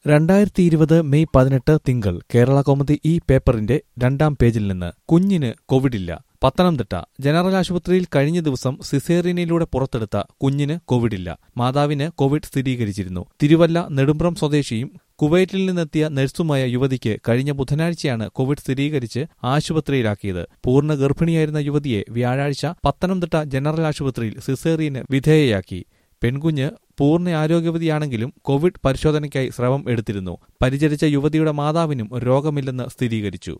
രണ്ടായിരത്തി ഇരുപത് മെയ് പതിനെട്ട് തിങ്കൾ കേരള കൗമുദി ഈ പേപ്പറിന്റെ രണ്ടാം പേജിൽ നിന്ന് കുഞ്ഞിന് കോവിഡില്ല പത്തനംതിട്ട ജനറൽ ആശുപത്രിയിൽ കഴിഞ്ഞ ദിവസം സിസേറിയനിലൂടെ പുറത്തെടുത്ത കുഞ്ഞിന് കോവിഡില്ല മാതാവിന് കോവിഡ് സ്ഥിരീകരിച്ചിരുന്നു തിരുവല്ല നെടുമ്പ്രം സ്വദേശിയും കുവൈറ്റിൽ നിന്നെത്തിയ നഴ്സുമായ യുവതിക്ക് കഴിഞ്ഞ ബുധനാഴ്ചയാണ് കോവിഡ് സ്ഥിരീകരിച്ച് ആശുപത്രിയിലാക്കിയത് പൂർണ്ണ ഗർഭിണിയായിരുന്ന യുവതിയെ വ്യാഴാഴ്ച പത്തനംതിട്ട ജനറൽ ആശുപത്രിയിൽ സിസേറിയന് വിധേയയാക്കി പെൺകുഞ്ഞ് പൂർണ്ണ ആരോഗ്യവതിയാണെങ്കിലും കോവിഡ് പരിശോധനയ്ക്കായി സ്രവം എടുത്തിരുന്നു പരിചരിച്ച യുവതിയുടെ മാതാവിനും രോഗമില്ലെന്ന് സ്ഥിരീകരിച്ചു